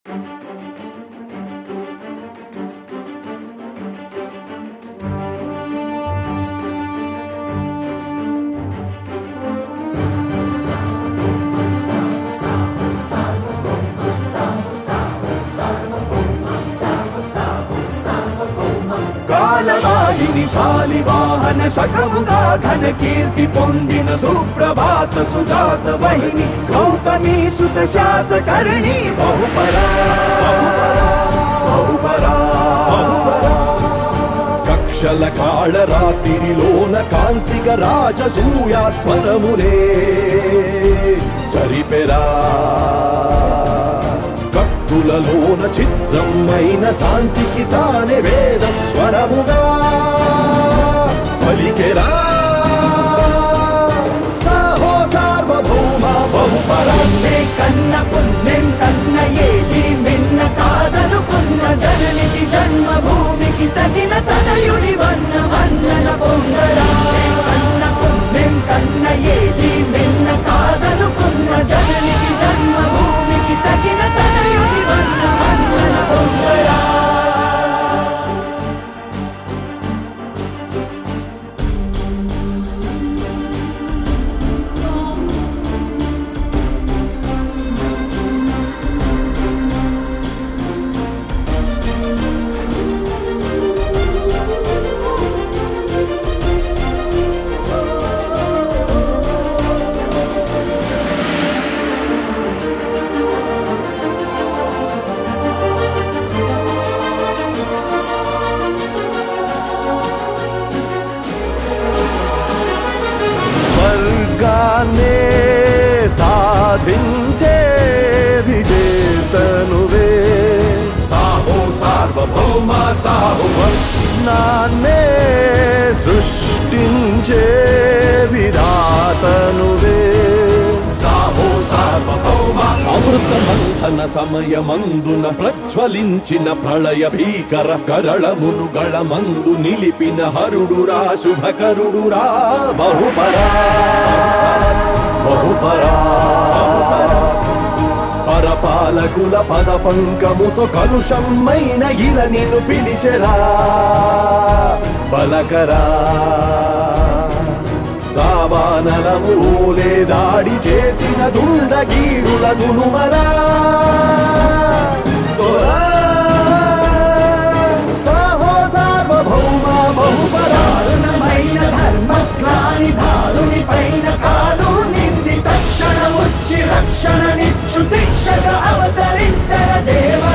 కాలవాహిని శాలివాహన శకముగా ఘన కీర్తి పొందిన సుప్రభాత సుజాత వహిని గౌతమి సుత శాత కరణి బహుపరా బహుపరా బహుపరా కక్షల కాళరాతిరిలోన కాంతిక రాజసూయాధ్వరమునే జరిపెరా కత్తులలోన చిత్రమైన శాంతికి తానే వేద స్వరముగా పలికెరా సాహో సార్వభౌమ బహుపరా పుణ్యే కన్న పుణ్యం కన్న ఏది మిన్న కాదనుకున్న జననికి జన్మభూమికి తగిన తనయుడి వన్న వన్నన పొంగరా కన్న పుణ్యం కన్న ఏది మిన్న కాదనుకున్న జననికి జన్మభూమికి తగిన తనయుడి వన్న వన్నన పొంగరా స్వర్గాన్నే సాధించే విజేతనువే సాహో సార్వభౌమ సాహో స్వర్ణాన్నే సృష్టించే విధాతనువే సాహో సార్వభౌమ అమృత మంథన సమయమందున ప్రజ్వలించిన ప్రళయ భీకర కరళమును గళమందు నిలిపిన హరుడురా శుభకరుడురా బహుపరా బహుపరా పరపాలకుల పద పంకముతో కలుషమైన ఇల నిన్ను పిలిచెరా బలకరా దావానలము ఓలే దాడి చేసిన దుండగీడుల దునుమరా దొరా సాహో సార్వభౌమ బహుపరా దారుణమైన ధర్మగ్లాని దారుని పైన కాలు నింది తక్షణ వచ్చి రక్షణ నిచ్చు దీక్షగా అవతరించర దేవ